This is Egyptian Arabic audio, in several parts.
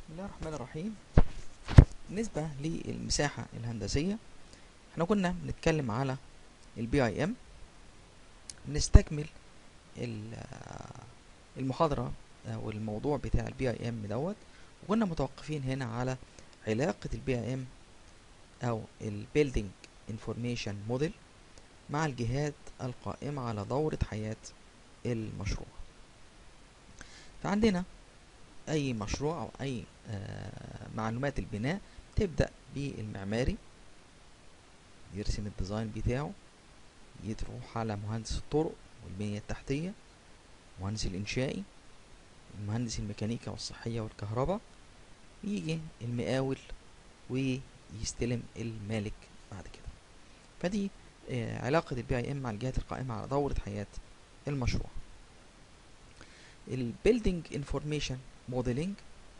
بسم الله الرحمن الرحيم بالنسبة للمساحة الهندسية احنا كنا بنتكلم على البي اي ام بنستكمل ال- المحاضرة او الموضوع بتاع البي اي ام دوت وكنا متوقفين هنا على علاقة البي اي ام او البيلدينج انفورميشن موديل مع الجهات القائمة على دورة حياة المشروع فعندنا اي مشروع او اي آه، معلومات البناء تبدأ بالمعماري يرسم الديزاين بتاعه يروح على مهندس الطرق والبنية التحتية مهندس الإنشائي مهندس الميكانيكا والصحية والكهرباء يجي المقاول ويستلم المالك بعد كده فدي آه، علاقة البي اي ام مع الجهات القائمة على دورة حياة المشروع البيلدينج انفورميشن موديلنج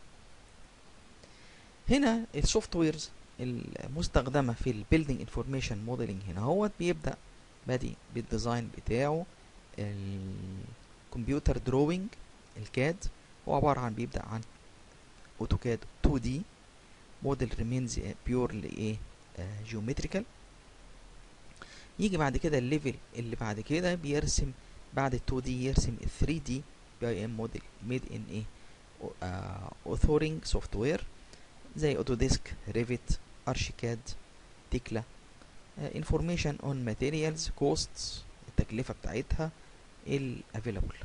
هنا السوفت ويرز المستخدمة في البيلدينج انفورميشن موديلنج هنا هو بيبدأ بادي بالديزاين بتاعه الكمبيوتر دروينج الكاد هو عبارة عن بيبدأ عن اوتوكاد 2 دي موديل ريمينز بيورلي ايه جيومتريكال يجي بعد كده الليفل اللي بعد كده بيرسم بعد ال 2 دي يرسم ال 3 دي بي اي ام موديل ميد ان ايه اوثورنج سوفت وير زي اوتوديسك ريفيت ارشيكاد تكلا انفورميشن اون ماتيريالز كوستس التكلفة بتاعتها الافيلابل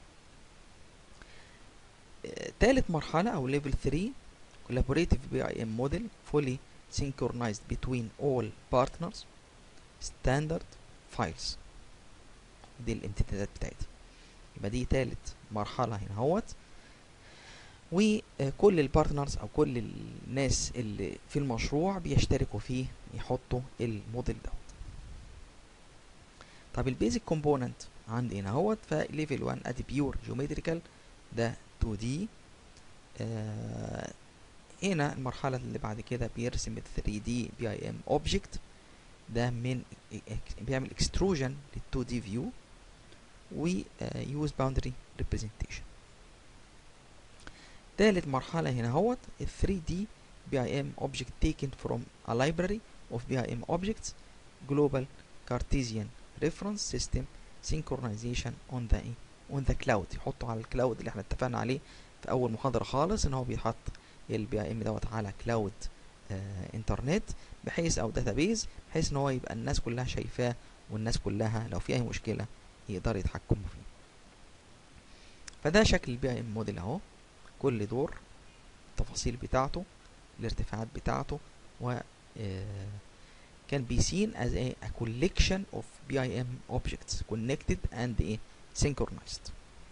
تالت مرحلة أو level 3 collaborative BIM model fully synchronized between all partners standard files دي الامتدادات بتاعتها يبقى دي تالت مرحلة هنا اهوت وكل البارتنرز او كل الناس اللي في المشروع بيشتركوا فيه يحطوا الموديل دوت طب البيزك كومبوننت عندي هنا اهوت فليفل 1 ادي بيور جيومتريكال ده 2 دي آه هنا المرحلة اللي بعد كده بيرسم ال 3 دي بي اي ام اوبجكت ده من بيعمل اكستروجن لل 2 دي فيو ويوز باوندري ريبريزنتيشن تالت مرحلة هنا اهوت ال 3 دي BIM object taken from a library of BIM objects global Cartesian reference system synchronization on the on the cloud يحطه على الكلاود اللي احنا اتفقنا عليه في اول محاضرة خالص ان هو بيحط ال BIM دوت على كلاود آه انترنت بحيث او داتابيز بحيث ان هو يبقى الناس كلها شايفاه والناس كلها لو في اي مشكلة يقدروا يتحكموا فيه فده شكل البي اي ام موديل اهو كل دور التفاصيل بتاعته الارتفاعات بتاعته و كان be seen as a, a collection of BIM objects connected and a synchronized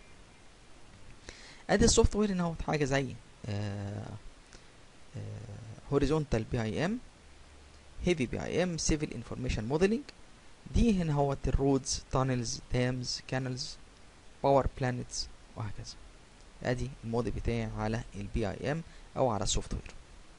ادي السوفت وير هنا هو حاجه زي هوريزونتال بي اي ام هيفي بي اي ام سيفل انفورميشن موديلنج دي هنا هو الرودز تانلز دامز كانلز باور بلانتس وهكذا ادي الموديل بتاعي على البي اي ام او على السوفت وير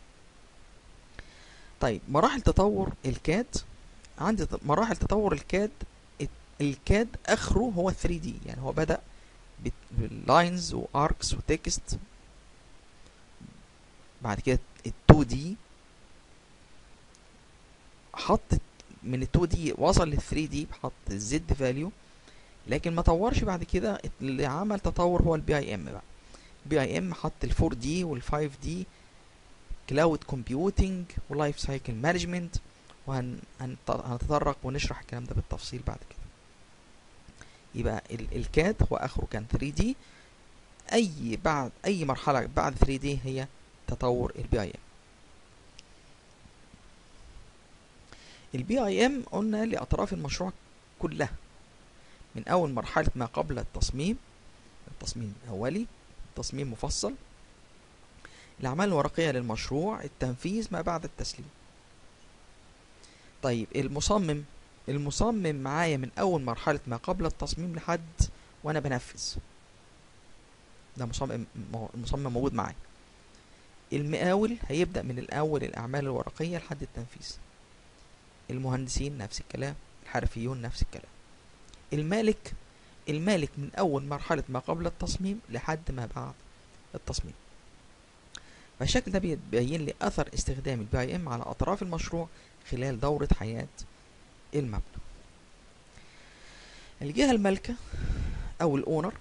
طيب مراحل تطور الكاد عندي مراحل تطور الكاد الكاد اخره هو 3 دي يعني هو بدا باللاينز واركس وتكست بعد كده ال 2 دي حط من ال 2 دي وصل لل 3 دي حط الزد فاليو لكن ما طورش بعد كده اللي عمل تطور هو البي اي ام بقى بي اي ام حط ال 4 دي وال 5 دي كلاود كومبيوتنج ولايف سايكل مانجمنت وهنتطرق ونشرح الكلام ده بالتفصيل بعد كده يبقى الكاد هو اخره كان 3 دي اي بعد اي مرحله بعد 3 دي هي تطور البي اي ام البي اي ام قلنا لاطراف المشروع كلها من اول مرحله ما قبل التصميم التصميم الاولي تصميم مفصل الأعمال الورقية للمشروع التنفيذ ما بعد التسليم طيب المصمم المصمم معايا من أول مرحلة ما قبل التصميم لحد وأنا بنفذ ده مصمم المصمم موجود معايا المقاول هيبدأ من الأول الأعمال الورقية لحد التنفيذ المهندسين نفس الكلام الحرفيون نفس الكلام المالك المالك من أول مرحلة ما قبل التصميم لحد ما بعد التصميم فالشكل ده بيبين لي اثر استخدام البي اي ام على اطراف المشروع خلال دورة حياة المبنى الجهة المالكة او الاونر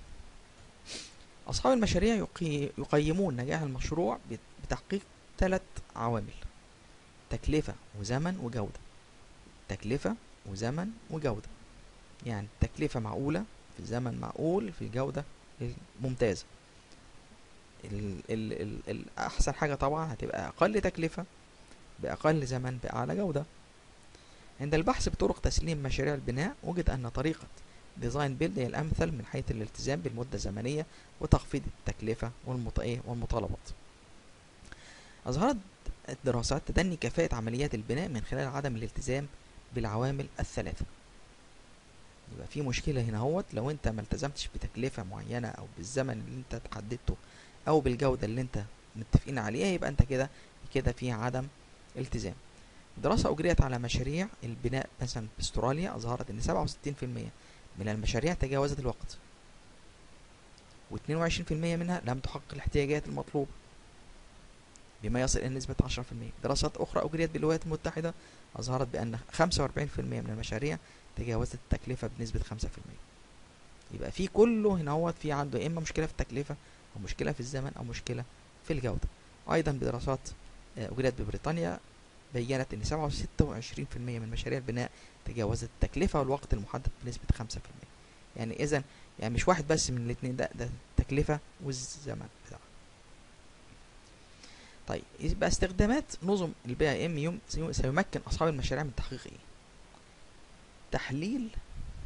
اصحاب المشاريع يقي... يقيمون نجاح المشروع بتحقيق ثلاث عوامل تكلفة وزمن وجودة تكلفة وزمن وجودة يعني تكلفة معقولة في زمن معقول في الجودة ممتازة ال ال ال الأحسن حاجة طبعا هتبقى أقل تكلفة بأقل زمن بأعلى جودة عند البحث بطرق تسليم مشاريع البناء وجد أن طريقة ديزاين بيلد هي الأمثل من حيث الالتزام بالمدة الزمنية وتخفيض التكلفة والمطالبات أظهرت الدراسات تدني كفاءة عمليات البناء من خلال عدم الالتزام بالعوامل الثلاثة يبقى في مشكلة هنا اهوت لو انت ما التزمتش بتكلفة معينة او بالزمن اللي انت تحددته او بالجودة اللي انت متفقين عليها يبقى انت كده كده في عدم التزام دراسة أجريت على مشاريع البناء مثلا في استراليا أظهرت إن 67% من المشاريع تجاوزت الوقت و22% منها لم تحقق الاحتياجات المطلوبة بما يصل إلى نسبة 10% دراسات أخرى أجريت بالولايات المتحدة أظهرت بأن 45% من المشاريع تجاوزت التكلفة بنسبة 5% يبقى في كله هنا هو في عنده إما مشكلة في التكلفة أو مشكلة في الزمن أو مشكلة في الجودة أيضا بدراسات أجريت ببريطانيا بينت أن 26% من مشاريع البناء تجاوزت التكلفة والوقت المحدد بنسبة 5% يعني إذا يعني مش واحد بس من الاثنين ده ده التكلفة والزمن بتاعه طيب يبقى استخدامات نظم البي اي ام سيمكن اصحاب المشاريع من تحقيق ايه تحليل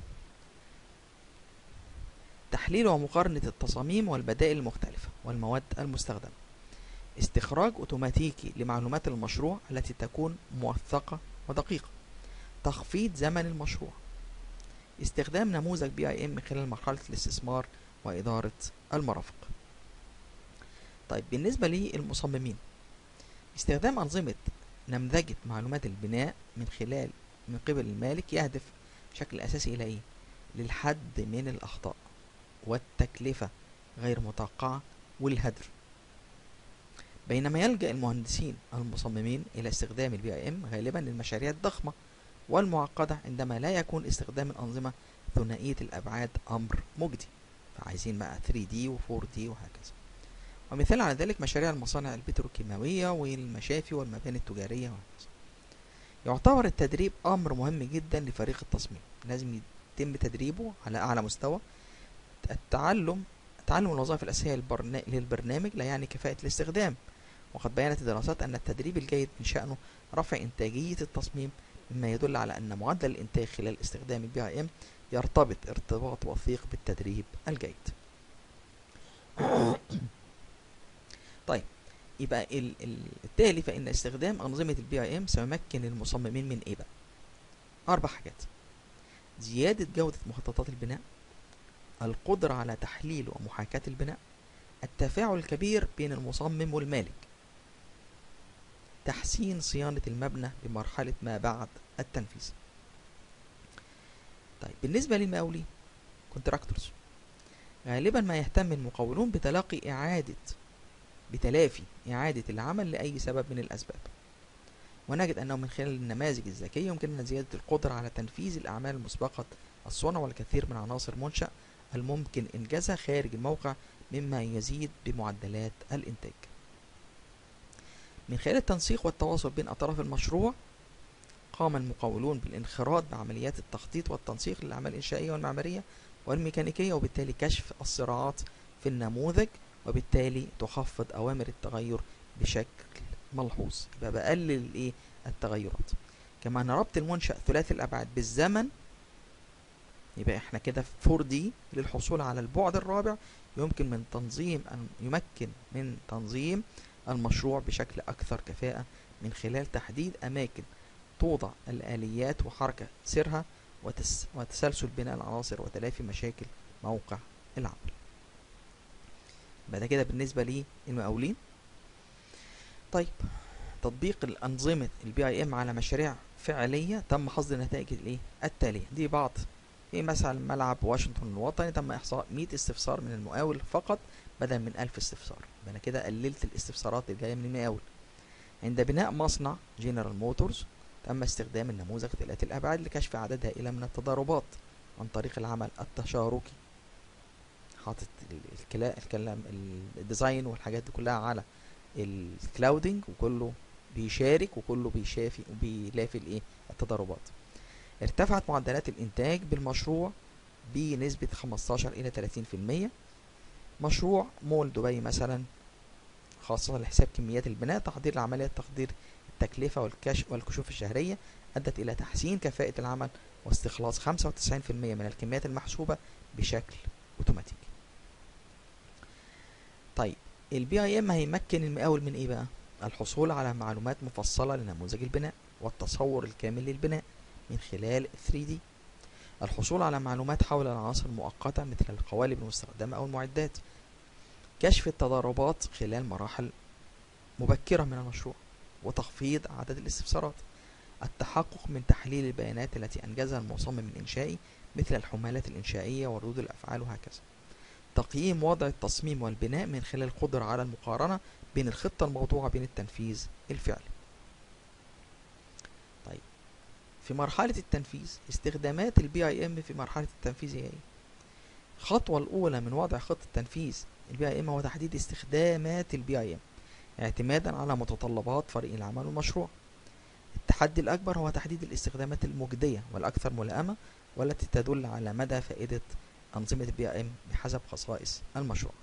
تحليل ومقارنة التصاميم والبدائل المختلفة والمواد المستخدمة استخراج اوتوماتيكي لمعلومات المشروع التي تكون موثقة ودقيقة تخفيض زمن المشروع استخدام نموذج بي اي ام من خلال مرحلة الاستثمار وإدارة المرافق طيب بالنسبة للمصممين استخدام أنظمة نمذجة معلومات البناء من خلال من قبل المالك يهدف بشكل أساسي إلى إيه؟ للحد من الأخطاء والتكلفة غير متوقعة والهدر بينما يلجأ المهندسين المصممين إلى استخدام البي اي ام غالبا للمشاريع الضخمة والمعقدة عندما لا يكون استخدام الأنظمة ثنائية الأبعاد أمر مجدي فعايزين بقى 3D و 4D وهكذا ومثال على ذلك مشاريع المصانع البتروكيماوية والمشافي والمباني التجارية وهكذا يعتبر التدريب أمر مهم جدا لفريق التصميم لازم يتم تدريبه على أعلى مستوى التعلم تعلم الوظائف الأساسية للبرنامج لا يعني كفاءة الاستخدام وقد بينت الدراسات أن التدريب الجيد من شأنه رفع إنتاجية التصميم مما يدل على أن معدل الإنتاج خلال استخدام البي اي ام يرتبط ارتباط وثيق بالتدريب الجيد طيب يبقى ال ال التالي فإن استخدام أنظمة البي اي ام سيمكن المصممين من إيه بقى؟ أربع حاجات زيادة جودة مخططات البناء القدرة على تحليل ومحاكاة البناء التفاعل الكبير بين المصمم والمالك تحسين صيانة المبنى بمرحلة ما بعد التنفيذ طيب بالنسبة للمقاولين كونتراكتورز غالبا ما يهتم المقاولون بتلقي إعادة بتلافي إعادة العمل لأي سبب من الأسباب ونجد أنه من خلال النماذج الذكية يمكننا زيادة القدرة على تنفيذ الأعمال المسبقة الصنع والكثير من عناصر منشأ الممكن إنجازها خارج الموقع مما يزيد بمعدلات الإنتاج من خلال التنسيق والتواصل بين أطراف المشروع قام المقاولون بالانخراط بعمليات التخطيط والتنسيق للأعمال الإنشائية والمعمارية والميكانيكية وبالتالي كشف الصراعات في النموذج وبالتالي تخفض أوامر التغير بشكل ملحوظ يبقى بقلل إيه التغيرات كما أن ربط المنشأ ثلاثي الأبعاد بالزمن يبقى احنا كده في 4D للحصول على البعد الرابع يمكن من تنظيم أن يمكن من تنظيم المشروع بشكل أكثر كفاءة من خلال تحديد أماكن توضع الآليات وحركة سيرها وتس وتسلسل بناء العناصر وتلافي مشاكل موقع العمل بعد كده بالنسبة للمقاولين طيب تطبيق الأنظمة البي اي ام على مشاريع فعلية تم حصد النتائج الايه التالية دي بعض في مثلا ملعب واشنطن الوطني تم إحصاء 100 استفسار من المقاول فقط بدل من 1000 استفسار يبقى أنا كده قللت الاستفسارات اللي جاية من المقاول عند بناء مصنع جنرال موتورز تم استخدام النموذج ثلاثي الأبعاد لكشف عدد هائلة من التضاربات عن طريق العمل التشاركي حاطط الكلام الكلام الديزاين والحاجات دي كلها على الكلاودنج وكله بيشارك وكله بيشافي وبيلافي الايه التضاربات ارتفعت معدلات الانتاج بالمشروع بنسبة 15 الى 30% مشروع مول دبي مثلا خاصة لحساب كميات البناء تحضير العملية تقدير التكلفة والكشف والكشوف الشهرية أدت إلى تحسين كفاءة العمل واستخلاص 95% من الكميات المحسوبة بشكل اوتوماتيكي طيب البي اي ام هيمكن المقاول من ايه بقى الحصول على معلومات مفصلة لنموذج البناء والتصور الكامل للبناء من خلال 3D الحصول على معلومات حول العناصر المؤقتة مثل القوالب المستخدمة أو المعدات كشف التضاربات خلال مراحل مبكرة من المشروع وتخفيض عدد الاستفسارات التحقق من تحليل البيانات التي أنجزها المصمم الإنشائي مثل الحمالات الإنشائية وردود الأفعال وهكذا تقييم وضع التصميم والبناء من خلال القدرة على المقارنة بين الخطة الموضوعة بين التنفيذ الفعلي طيب في مرحلة التنفيذ استخدامات البي اي ام في مرحلة التنفيذ هي ايه الخطوة الأولى من وضع خطة تنفيذ البي اي ام هو تحديد استخدامات البي اي ام اعتمادا على متطلبات فريق العمل والمشروع التحدي الأكبر هو تحديد الاستخدامات المجدية والأكثر ملائمة والتي تدل على مدى فائدة أنظمة البي ام بحسب خصائص المشروع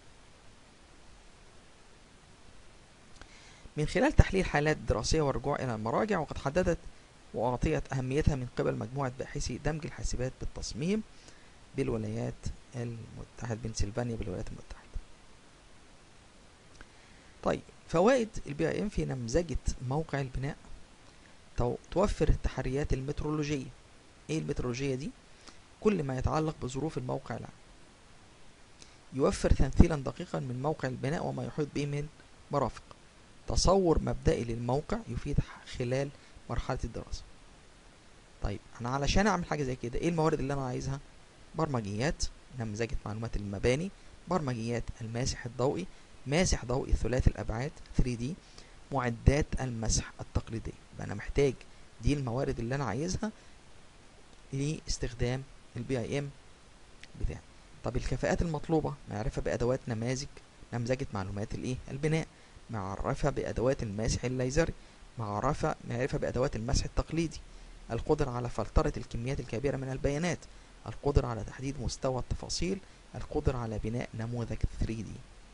من خلال تحليل حالات دراسية والرجوع إلى المراجع وقد حددت وأعطيت أهميتها من قبل مجموعة باحثي دمج الحاسبات بالتصميم بالولايات المتحدة بنسلفانيا بالولايات المتحدة طيب فوائد البي اي ام في نمذجة موقع البناء توفر التحريات المترولوجية ايه المترولوجية دي كل ما يتعلق بظروف الموقع العام يوفر تمثيلا دقيقا من موقع البناء وما يحيط به من مرافق تصور مبدئي للموقع يفيد خلال مرحلة الدراسة طيب انا علشان اعمل حاجة زي كده ايه الموارد اللي انا عايزها برمجيات نمذجة معلومات المباني برمجيات الماسح الضوئي ماسح ضوئي ثلاثي الابعاد 3D معدات المسح التقليدية يبقى انا محتاج دي الموارد اللي انا عايزها لاستخدام البي اي ام بتاعي طب الكفاءات المطلوبة معرفة بأدوات نماذج نمذجة معلومات الايه البناء معرفة بأدوات المسح الليزري معرفة معرفة بأدوات المسح التقليدي القدرة على فلترة الكميات الكبيرة من البيانات القدرة على تحديد مستوى التفاصيل القدرة على بناء نموذج 3D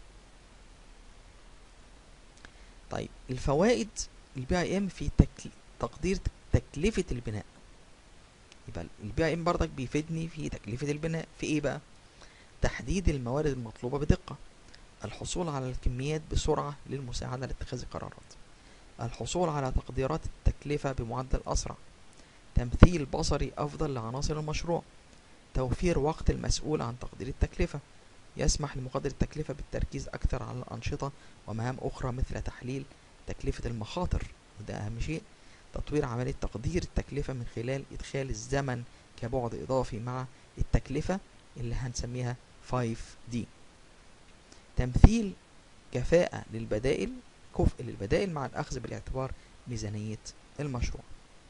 طيب الفوائد البي اي ام في تكل... تقدير تكلفة البناء يبقى البي اي ام برضك بيفيدني في تكلفة البناء في ايه بقى تحديد الموارد المطلوبة بدقة الحصول على الكميات بسرعة للمساعدة لاتخاذ القرارات الحصول على تقديرات التكلفة بمعدل أسرع تمثيل بصري أفضل لعناصر المشروع توفير وقت المسؤول عن تقدير التكلفة يسمح لمقدر التكلفة بالتركيز أكثر على الأنشطة ومهام أخرى مثل تحليل تكلفة المخاطر وده أهم شيء تطوير عملية تقدير التكلفة من خلال إدخال الزمن كبعد إضافي مع التكلفة اللي هنسميها 5D تمثيل كفاءة للبدائل كفء للبدائل مع الأخذ بالاعتبار ميزانية المشروع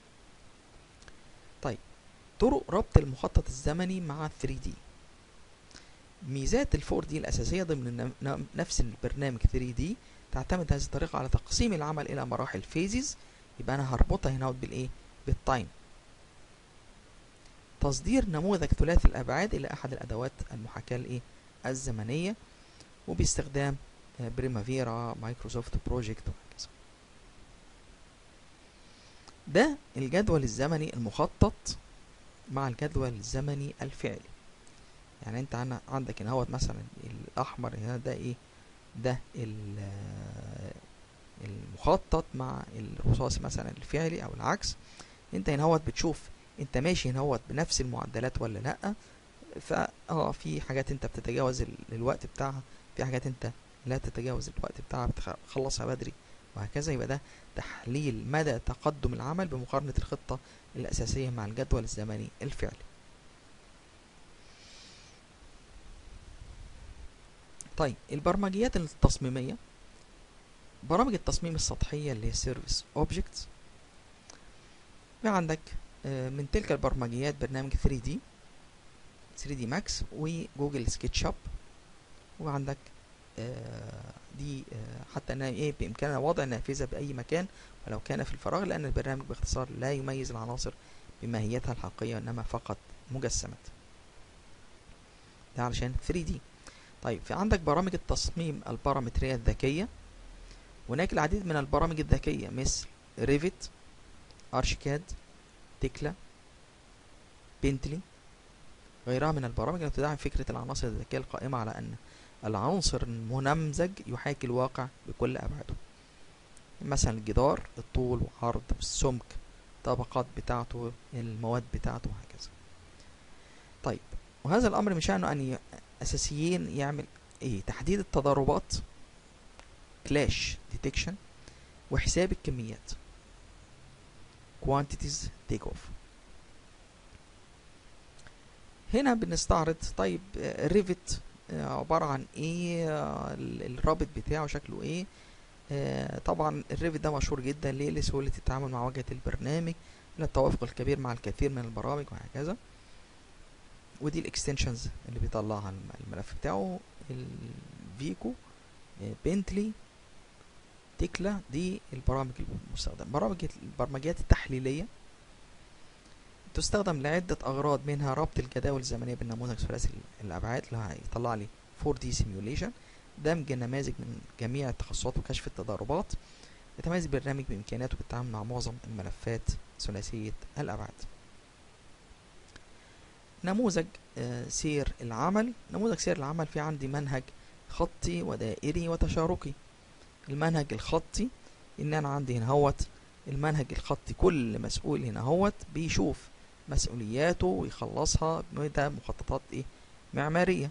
طيب طرق ربط المخطط الزمني مع 3D ميزات ال 4D الأساسية ضمن نفس البرنامج 3D تعتمد هذه الطريقة على تقسيم العمل إلى مراحل فيزز يبقى أنا هربطها هنا بالإيه؟ بالتايم تصدير نموذج ثلاثي الأبعاد إلى أحد الأدوات المحاكاة الإيه؟ الزمنية وباستخدام بريمافيرا مايكروسوفت بروجكت وهكذا ده الجدول الزمني المخطط مع الجدول الزمني الفعلي يعني انت عندك هنا هوت مثلا الاحمر هنا ده ايه ده المخطط مع الرصاصي مثلا الفعلي او العكس انت هنا هوت بتشوف انت ماشي هنا هوت بنفس المعدلات ولا لا فا اه في حاجات انت بتتجاوز الوقت بتاعها في حاجات انت لا تتجاوز الوقت بتاعها بتخلصها بدري وهكذا يبقى ده تحليل مدى تقدم العمل بمقارنة الخطة الأساسية مع الجدول الزمني الفعلي طيب البرمجيات التصميمية برامج التصميم السطحية اللي هي سيرفيس اوبجكتس في عندك آه، من تلك البرمجيات برنامج 3D 3D Max وجوجل سكتش اب وعندك آه، دي آه، حتى انها ايه بامكاننا وضع نافذة باي مكان ولو كان في الفراغ لان البرنامج باختصار لا يميز العناصر بماهيتها الحقيقية انما فقط مجسمات ده علشان 3D طيب في عندك برامج التصميم البارامترية الذكية هناك العديد من البرامج الذكية مثل ريفت ارشيكاد تكلا بنتلي غيرها من البرامج التي تدعم فكرة العناصر الذكية القائمة على أن العنصر المنمذج يحاكي الواقع بكل أبعاده مثلا الجدار الطول وعرض السمك الطبقات بتاعته المواد بتاعته وهكذا طيب وهذا الأمر من شأنه أن ي- أساسيين يعمل إيه تحديد التضاربات كلاش ديتكشن وحساب الكميات quantities take off هنا بنستعرض طيب الريفت عبارة عن ايه آه، ال- الرابط بتاعه شكله ايه آه، طبعا الريفت ده مشهور جدا ليه لسهولة التعامل مع واجهة البرنامج للتوافق الكبير مع الكثير من البرامج وهكذا ودي الاكستنشنز اللي بيطلعها الم- الملف بتاعه الفيكو آه، بنتلي تكلا دي البرامج المستخدمة برامج البرمجيات التحليلية تستخدم لعدة أغراض منها ربط الجداول الزمنية بالنموذج ثلاثي الأبعاد اللي هيطلع لي 4D simulation دمج النماذج من جميع التخصصات وكشف التضاربات يتميز البرنامج بإمكاناته بالتعامل مع معظم الملفات ثلاثية الأبعاد نموذج آه، سير العمل نموذج سير العمل في عندي منهج خطي ودائري وتشاركي المنهج الخطي ان انا عندي هنا هوت المنهج الخطي كل مسؤول هنا هوت بيشوف مسؤولياته ويخلصها بمدى مخططات ايه معمارية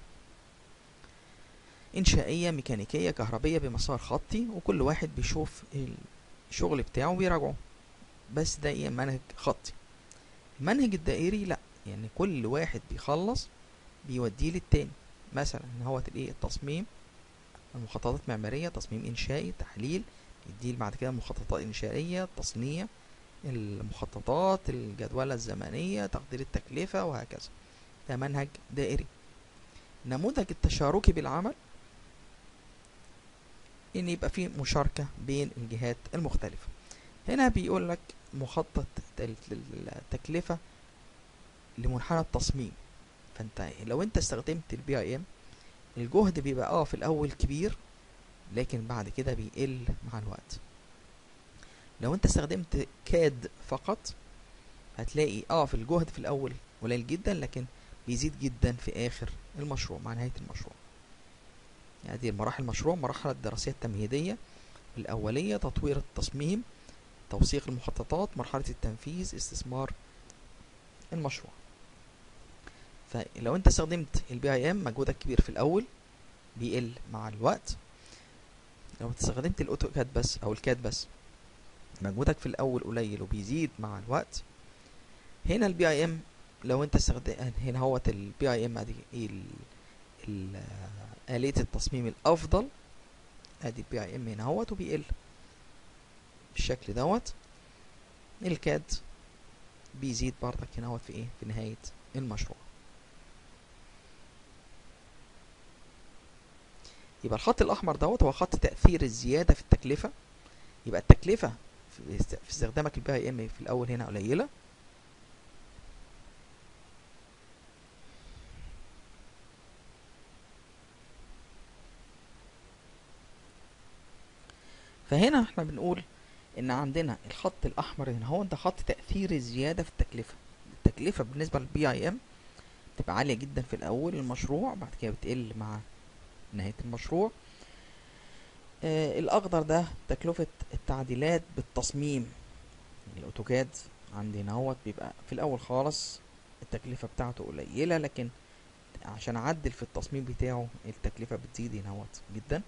انشائية ميكانيكية كهربية بمسار خطي وكل واحد بيشوف الشغل بتاعه ويراجعه بس ده ايه منهج خطي المنهج الدائري لا يعني كل واحد بيخلص بيوديه للتاني مثلا هو الايه التصميم المخططات معمارية تصميم إنشائي تحليل يديل بعد كده مخططات إنشائية تصنيع المخططات الجدولة الزمنية تقدير التكلفة وهكذا ده منهج دائري نموذج التشاركي بالعمل إن يبقى فيه مشاركة بين الجهات المختلفة هنا بيقول لك مخطط التكلفة لمنحنى التصميم فانت لو انت استخدمت البي اي ام الجهد بيبقى اه في الاول كبير لكن بعد كده بيقل مع الوقت لو انت استخدمت كاد فقط هتلاقي اه في الجهد في الاول قليل جدا لكن بيزيد جدا في اخر المشروع مع نهاية المشروع يعني دي المراحل المشروع مرحلة الدراسية التمهيدية الأولية تطوير التصميم توثيق المخططات مرحلة التنفيذ استثمار المشروع فلو انت استخدمت البي اي ام مجهودك كبير في الاول بيقل مع الوقت لو انت استخدمت الاوتوكاد بس او الكاد بس مجهودك في الاول قليل وبيزيد مع الوقت هنا البي اي ام لو انت استخدم هنا هوت البي اي ام ادي ايه ال آلية التصميم الافضل ادي البي اي ام هنا هوت وبيقل بالشكل دوت الكاد بيزيد برضك هنا هوت في ايه في نهاية المشروع يبقى الخط الاحمر دوت هو خط تاثير الزياده في التكلفه يبقى التكلفه في استخدامك البي اي ام في الاول هنا قليله فهنا احنا بنقول ان عندنا الخط الاحمر هنا هو ده خط تاثير الزياده في التكلفه التكلفه بالنسبه للبي اي ام بتبقى عاليه جدا في الاول المشروع بعد كده بتقل مع نهاية المشروع آه الأخضر ده تكلفة التعديلات بالتصميم الأوتوكاد عندي هنا اهوت بيبقى في الأول خالص التكلفة بتاعته قليلة لكن عشان أعدل في التصميم بتاعه التكلفة بتزيد هنا اهوت جدا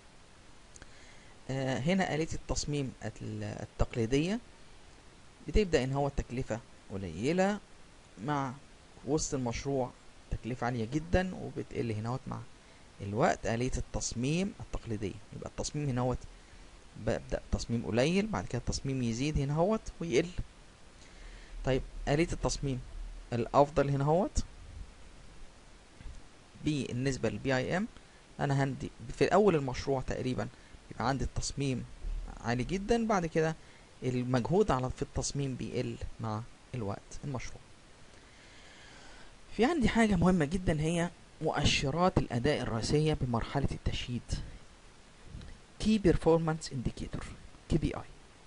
آه هنا آلية التصميم التقليدية بتبدأ إن هو التكلفة قليلة مع وسط المشروع تكلفة عالية جدا وبتقل هنا مع الوقت آلية التصميم التقليدية يبقى التصميم هنا هوت ببدأ تصميم قليل بعد كده التصميم يزيد هنا هوت ويقل طيب آلية التصميم الأفضل هنا هوت بالنسبة للبي اي ام أنا هندي في أول المشروع تقريبا يبقى عندي التصميم عالي جدا بعد كده المجهود على في التصميم بيقل مع الوقت المشروع في عندي حاجة مهمة جدا هي مؤشرات الأداء الرئيسية بمرحلة التشييد Key Performance Indicator KPI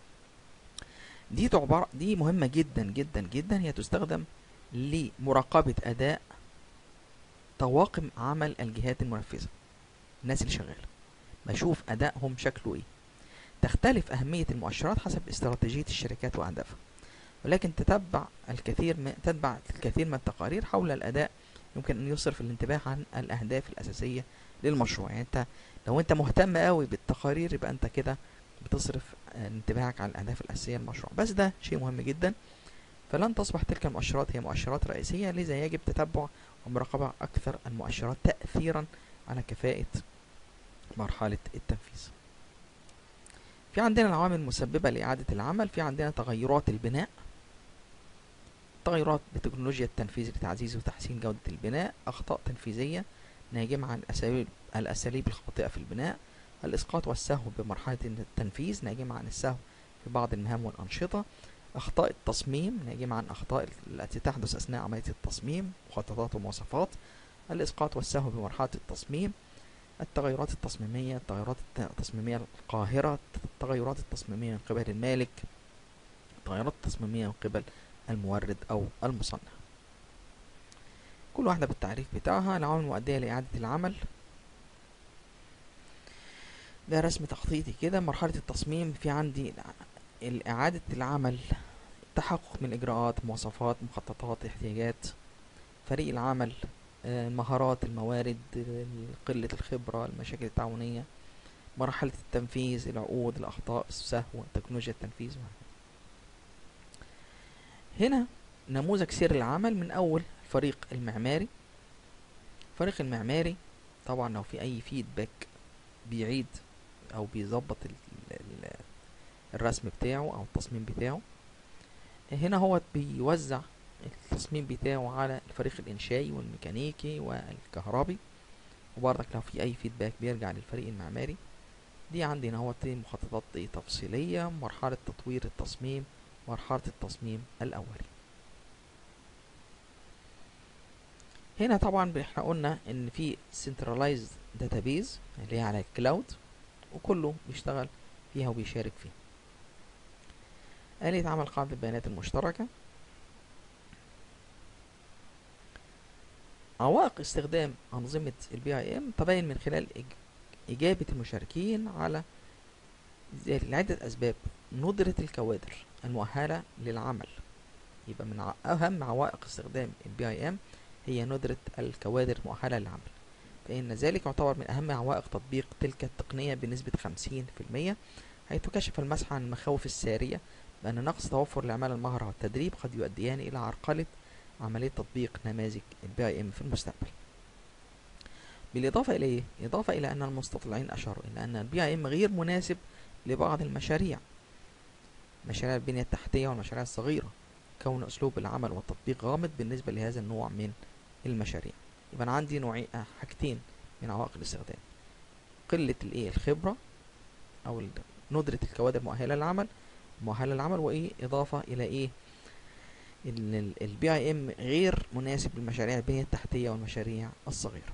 دي تعبر دي مهمة جدا جدا جدا هي تستخدم لمراقبة أداء طواقم عمل الجهات المنفذة الناس اللي شغالة بشوف أدائهم شكله إيه تختلف أهمية المؤشرات حسب استراتيجية الشركات وأهدافها ولكن تتبع الكثير من تتبع الكثير من التقارير حول الأداء يمكن أن يصرف الانتباه عن الأهداف الأساسية للمشروع يعني أنت لو أنت مهتم قوي بالتقارير يبقى أنت كده بتصرف انتباهك على الأهداف الأساسية للمشروع بس ده شيء مهم جدا فلن تصبح تلك المؤشرات هي مؤشرات رئيسية لذا يجب تتبع ومراقبة أكثر المؤشرات تأثيرا على كفاءة مرحلة التنفيذ في عندنا العوامل المسببة لإعادة العمل في عندنا تغيرات البناء تغيرات بتكنولوجيا التنفيذ لتعزيز وتحسين جودة البناء أخطاء تنفيذية ناجمة عن الأساليب, الأساليب الخاطئة في البناء الإسقاط والسهو بمرحلة التنفيذ ناجمة عن السهو في بعض المهام والأنشطة أخطاء التصميم ناجمة عن أخطاء التي تحدث أثناء عملية التصميم مخططات ومواصفات الإسقاط والسهو بمرحلة التصميم التغيرات التصميمية التغيرات التصميمية القاهرة التغيرات التصميمية من قبل المالك التغيرات التصميمية من قبل المورد أو المصنع كل واحدة بالتعريف بتاعها العوامل المؤدية لإعادة العمل ده رسم تخطيطي كده مرحلة التصميم في عندي إعادة العمل تحقق من إجراءات مواصفات مخططات احتياجات فريق العمل المهارات الموارد قلة الخبرة المشاكل التعاونية مرحلة التنفيذ العقود الأخطاء السهو تكنولوجيا التنفيذ هنا نموذج سير العمل من أول الفريق المعماري الفريق المعماري طبعا لو في أي فيدباك بيعيد أو بيظبط الرسم بتاعه أو التصميم بتاعه هنا هو بيوزع التصميم بتاعه على الفريق الإنشائي والميكانيكي والكهربي وبرضك لو في أي فيدباك بيرجع للفريق المعماري دي عندنا هو مخططات تفصيلية مرحلة تطوير التصميم مرحلة التصميم الأولي هنا طبعا احنا قلنا ان في centralized database اللي هي على الكلاود وكله بيشتغل فيها وبيشارك فيها آلية عمل قاعدة البيانات المشتركة عوائق استخدام أنظمة البي اي ام تبين من خلال إجابة المشاركين على لعدة أسباب ندرة الكوادر المؤهلة للعمل يبقى من أهم عوائق استخدام البي اي ام هي ندرة الكوادر المؤهلة للعمل فإن ذلك يعتبر من أهم عوائق تطبيق تلك التقنية بنسبة 50% حيث كشف المسح عن المخاوف السارية بأن نقص توفر العمالة المهرة والتدريب قد يؤديان إلى عرقلة عملية تطبيق نماذج البي اي ام في المستقبل بالإضافة إلى إيه؟ إضافة إلى أن المستطلعين أشاروا إلى أن البي اي ام غير مناسب لبعض المشاريع مشاريع البنية التحتية والمشاريع الصغيرة كون أسلوب العمل والتطبيق غامض بالنسبة لهذا النوع من المشاريع يبقى أنا عندي نوعين حاجتين من عوائق الاستخدام قلة الإيه الخبرة أو ندرة الكوادر المؤهلة للعمل مؤهلة للعمل وإيه إضافة إلى إيه البي اي ام غير مناسب للمشاريع البنية التحتية والمشاريع الصغيرة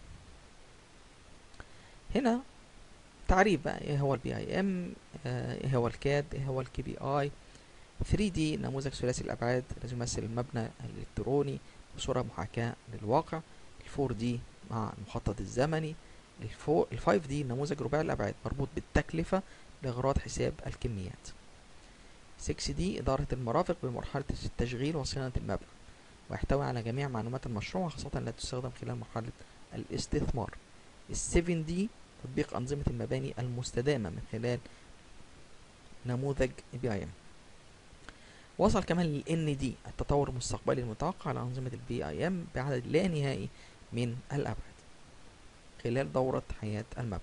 هنا تعريف بقى ايه هو البي اي ام ايه هو الكاد ايه هو الكي بي اي 3 دي نموذج ثلاثي الابعاد الذي يمثل المبنى الالكتروني بصورة محاكاة للواقع ال 4 دي مع المخطط الزمني ال 5 دي نموذج رباعي الابعاد مربوط بالتكلفة لاغراض حساب الكميات 6 دي إدارة المرافق بمرحلة التشغيل وصيانة المبنى ويحتوي على جميع معلومات المشروع خاصة التي تستخدم خلال مرحلة الاستثمار ال 7 دي تطبيق أنظمة المباني المستدامة من خلال نموذج بي اي ام وصل كمان لل دي التطور المستقبلي المتوقع لأنظمة البي اي ام بعدد لا نهائي من الأبعاد خلال دورة حياة المبنى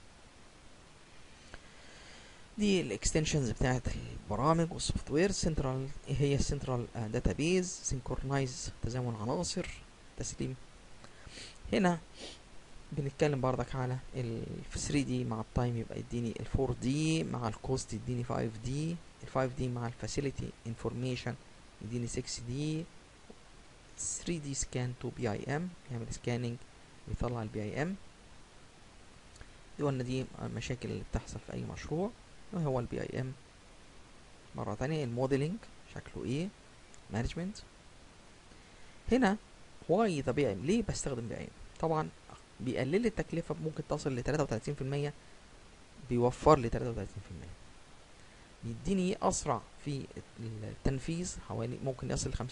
دي الاكستنشنز بتاعت البرامج والسوفت وير سنترال ايه هي السنترال داتابيز سينكرونايز تزامن عناصر تسليم هنا بنتكلم بردك على ال 3 دي مع التايم يبقى يديني ال 4 دي مع الكوست يديني 5 دي ال 5 دي مع الفاسيلتي انفورميشن يديني 6 دي 3 دي سكان تو بي اي ام يعمل سكاننج ويطلع البي اي ام دي قلنا دي المشاكل اللي بتحصل في اي مشروع وهو البي اي ام مرة تانية الموديلنج شكله ايه مانجمنت هنا واي ذا بي ام ليه بستخدم بي ام طبعا بيقلل لي التكلفة ممكن تصل ل 33% بيوفر لي 33% يديني اسرع في التنفيذ حوالي ممكن يصل ل 50%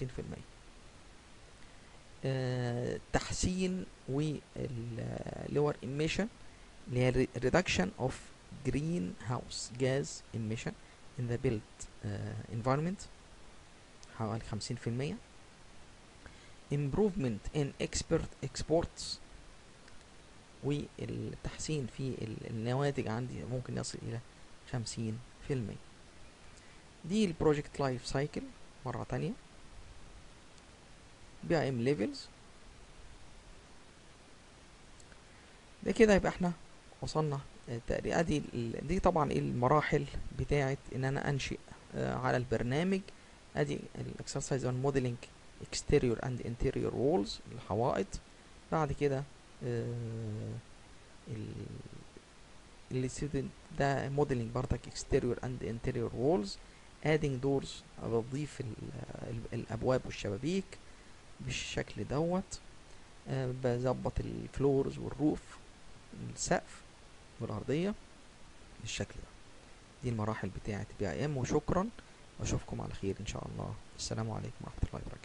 آه تحسين واللور emission اللي هي reduction of greenhouse gas emission in the built uh, environment حوالي 50% improvement in export exports والتحسين في النواتج عندي ممكن يصل إلى 50% دي البروجكت لايف سايكل مرة تانية بي ام ليفلز ده كده يبقى احنا وصلنا تقريبا دي دي طبعا المراحل بتاعه ان انا انشئ على البرنامج ادي الاكسرسايز اون موديلنج اكستيريور اند انتيريور وولز الحوائط بعد كده الستودنت ده موديلنج بردك اكستيريور اند انتيريور وولز ادينج دورز بضيف الابواب والشبابيك بالشكل دوت أه بظبط الفلورز والروف السقف والارضيه بالشكل ده دي المراحل بتاعه بي اي ام وشكرا واشوفكم على خير ان شاء الله السلام عليكم ورحمه الله وبركاته